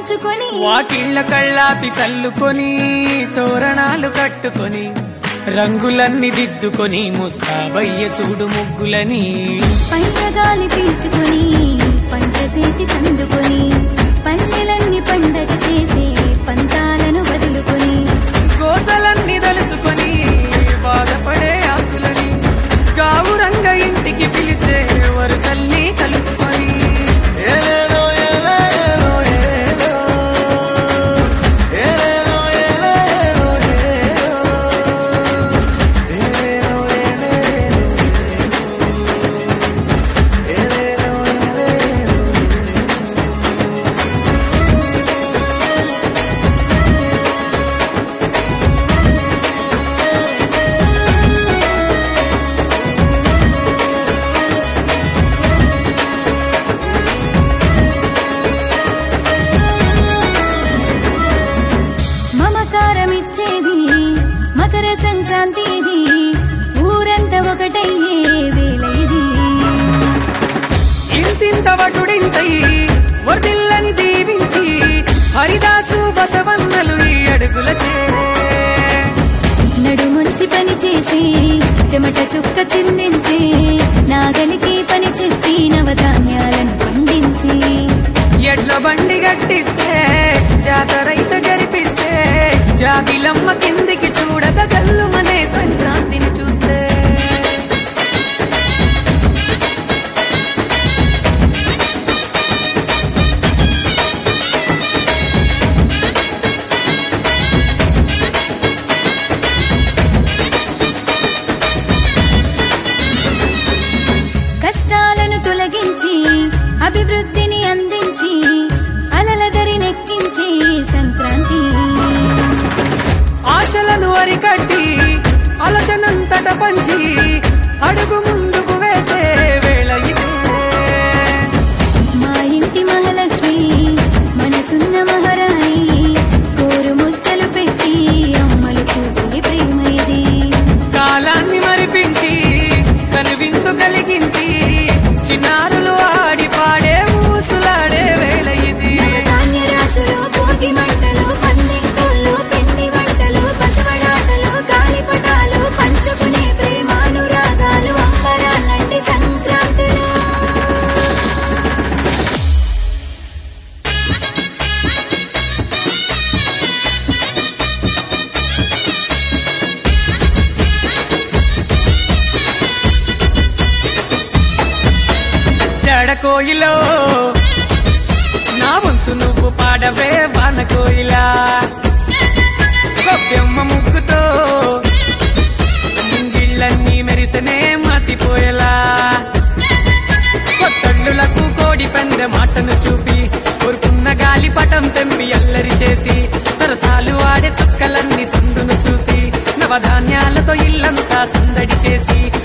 పరుచుకొని వాకిళ్ళ కళ్ళాపి చల్లుకొని తోరణాలు కట్టుకొని రంగులన్నీ దిద్దుకొని ముస్తాబయ్య చూడు ముగ్గులని పైన గాలి పీల్చుకొని పంచసేతి కందుకొని పల్లెలన్నీ పండగ చేసే పంతాలను వదులుకొని కోసలన్నీ దలుచుకొని బాధపడే ఆకులని గావురంగ ఇంటికి పిలిచే వరుసల్ని కలుపుకొని ఏలేలో ఏలేలో ఏలో. ఏలేలో ఏలేలో ఏలో. ఏలేలో ఏలేలో ఏలో. ఏలేలో ఏలేలో మమకారమిచ్చేది మకర సంక్రాంతి ఇది ఊరంతా ఒకటయ్యే వేళ ఇది ఇంతింత వటుడింతై వర్దిల్లని దీవించి హరిదాసు బసవన్నలు ఈ అడుగులచే నడుముంచి పని చేసి చెమట చుక్క చిందించి నాగలికి పని చెప్పి నవధాన్యాలను పండించి ఎడ్ల బండి గట్టిస్తే జాతరైత జరిపిస్తే జాబిలమ్మ కిందికి చూడక కల్లుమనే సంక్రాంతిని చూస్తే కష్టాలను తొలగించి అభివృద్ధిని అందించి అలలదరి నెక్కించి సంక్రాంతి ఆశలను అరికట్టి అలచనంతట పంచి అడుగు ముందుకు వేసే వేళ ఇదే మా ఇంటి మహాలక్ష్మి మనసున్న మహారాణి కోరు ముద్దలు పెట్టి అమ్మలు చూపే ప్రేమ ఇది కాలాన్ని మరిపించి కనువిందు కలిగించి చిన్నారులు ఆడి పాడే ఊసులాడే వేళ ఇది ధాన్య రాసులు భోగి మంటలు పందింకోళ్ళు పిండి వంటలు పసవడాటలు గాలిపటాలు పంచుకునే ప్రేమానురాగాలు అంబరాన్నంటి సంక్రాంతులు జడ కోయిలో నా వంతు నువ్వు పాడవే వాన కోయిలా గొప్పెమ్మ ముగ్గుతో ముంగిళ్ళన్నీ మెరిసనే మతిపోయేలా కొత్తళ్ళులకు కోడి పందె మాటను చూపి కోరుకున్న గాలి పటం తెంపి అల్లరి చేసి సరసాలు ఆడే చుక్కలన్నీ సందును చూసి నవధాన్యాలతో ఇల్లంతా సందడి చేసి